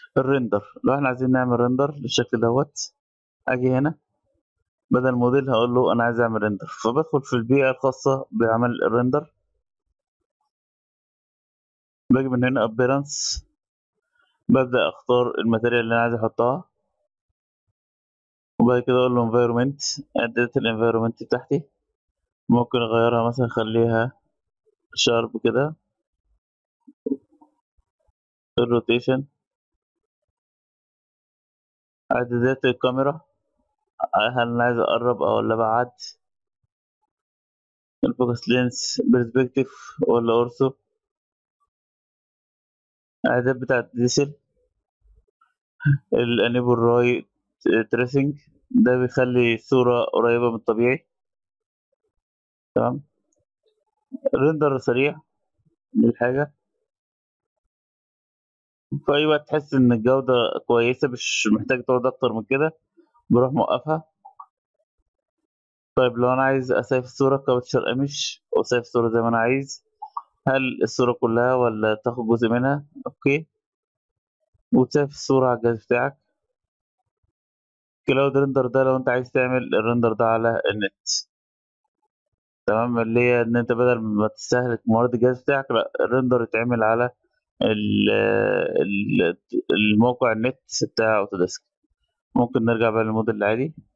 الريندر لو احنا عايزين نعمل ريندر بالشكل دوت اجي هنا بدل موديل هقول له انا عايز اعمل ريندر فبدخل في البيئة الخاصة بعمل الريندر باجي من هنا appearance ببدأ اختار الماتيريال اللي انا عايز احطها وبعد كده اقول له environment اديت الانفيرومنت بتاعتي ممكن اغيرها مثلا اخليها شارب كده الروتيشن اعدادات الكاميرا هل انا عايز اقرب او ولا ابعد الفوكس لينس برسبكتيف ولا اورثو الاعداد بتاعت الديسل الانيبل راي تريسنج ده بيخلي الصورة قريبة من الطبيعي تمام ريندر سريع للحاجة في أي وقت تحس إن الجودة كويسة مش محتاج تقعد أكتر من كده بروح موقفها طيب لو أنا عايز أسيف الصورة كابتشر ايمج وأسيف الصورة زي ما أنا عايز هل الصورة كلها ولا تاخد جزء منها أوكي وتسيف الصورة على الجهاز بتاعك كلاود ريندر ده لو أنت عايز تعمل الريندر ده على النت تمام اللي هي إن أنت بدل ما تستهلك موارد الجهاز بتاعك لأ الريندر يتعمل على ال- ال- الموقع النت بتاع اوتوديسك ممكن نرجع بقى للموديل العادي